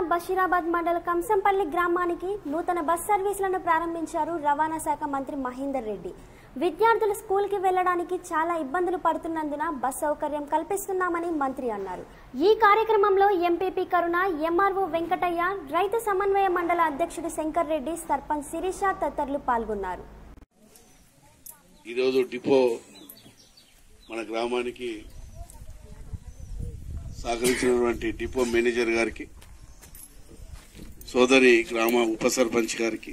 బషీరాబాద్ మండల కంసంపల్లి గ్రామానికి నూతన బస్ సర్వీసులను ప్రారంభించారు రవాణా శాఖ మంత్రి మహేందర్ రెడ్డి విద్యార్థులు స్కూల్కి వెళ్లడానికి చాలా ఇబ్బందులు పడుతున్నందున బస్ సౌకర్యం కల్పిస్తున్నామని మంత్రి అన్నారు ఈ కార్యక్రమంలో ఎంపీపీ కరుణ ఎంఆర్ఓ వెంకటయ్య రైతు సమన్వయ మండల అధ్యక్షుడు శంకర్ రెడ్డి సర్పంచ్ శిరీష తదితరులు పాల్గొన్నారు ఈరోజు డిపో మన గ్రామానికి సహకరించినటువంటి డిపో మేనేజర్ గారికి సోదరి గ్రామ ఉప సర్పంచ్ గారికి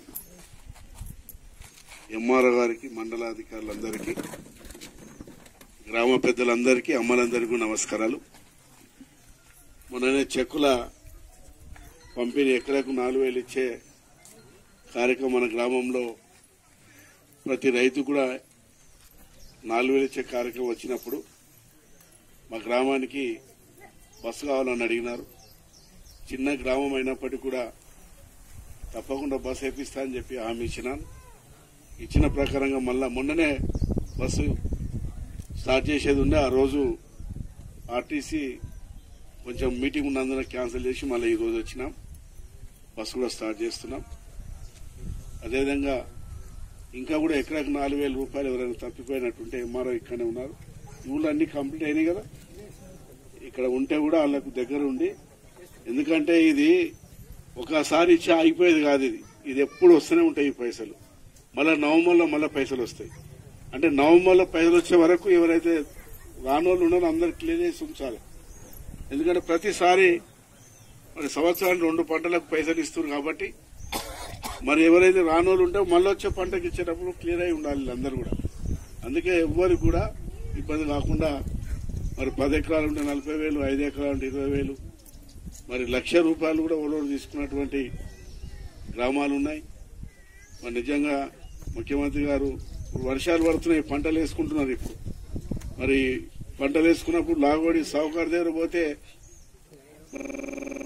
ఎంఆర్ఓ గారికి మండలాధికారులందరికీ గ్రామ పెద్దలందరికీ అమ్మలందరికీ నమస్కారాలు మొన్ననే చెక్కుల పంపిణీ ఎకరకు నాలుగు వేలు ఇచ్చే కార్యక్రమం మన గ్రామంలో ప్రతి రైతు కూడా నాలుగు వేలు ఇచ్చే కార్యక్రమం వచ్చినప్పుడు మా గ్రామానికి బస్సు కావాలని అడిగినారు చిన్న గ్రామం అయినప్పటికీ కూడా తప్పకుండా బస్సు వేపిస్తా అని చెప్పి హామీ ఇచ్చినాను ఇచ్చిన ప్రకారంగా మళ్ళా మొన్ననే బస్సు స్టార్ట్ చేసేది ఉండే ఆ రోజు ఆర్టీసీ కొంచెం మీటింగ్ ఉన్నందున క్యాన్సిల్ చేసి మళ్ళీ ఈ రోజు వచ్చినాం బస్సు కూడా స్టార్ట్ చేస్తున్నాం అదేవిధంగా ఇంకా కూడా ఎకరాకు నాలుగు వేల రూపాయలు ఎవరైనా తప్పిపోయినట్టుంటే ఎంఆర్ఓ ఇక్కడనే ఉన్నారు ఊళ్ళో అన్ని కంప్లీట్ అయినాయి కదా ఇక్కడ ఉంటే కూడా వాళ్ళకు దగ్గర ఉండి ఎందుకంటే ఇది ఒకసారి ఇచ్చి ఆగిపోయేది కాదు ఇది ఇది ఎప్పుడు వస్తూనే ఉంటాయి ఈ పైసలు మళ్ళీ నవంబర్లో మళ్ళీ పైసలు వస్తాయి అంటే నవంబర్లో పైసలు వచ్చే వరకు ఎవరైతే రానోళ్ళు ఉన్నారో అందరు క్లియర్ చేసి ఉంచాలి ఎందుకంటే ప్రతిసారి మరి సంవత్సరానికి రెండు పంటలకు పైసలు ఇస్తారు కాబట్టి మరి ఎవరైతే రానోళ్ళు ఉంటే మళ్ళీ వచ్చే పంటకి ఇచ్చేటప్పుడు క్లియర్ అయి ఉండాలి అందరూ కూడా అందుకే ఎవ్వరికి కూడా ఇబ్బంది కాకుండా మరి పది ఎకరాలు ఉంటే నలభై వేలు ఐదు ఎకరాలు ఉంటే ఇరవై వేలు మరి లక్ష రూపాయలు కూడా ఓలోడు తీసుకున్నటువంటి గ్రామాలు ఉన్నాయి మరి నిజంగా ముఖ్యమంత్రి గారు ఇప్పుడు వర్షాలు పడుతున్నాయి పంటలు వేసుకుంటున్నారు ఇప్పుడు మరి పంటలు వేసుకున్నప్పుడు లాగోడి సావుకారు దగ్గర పోతే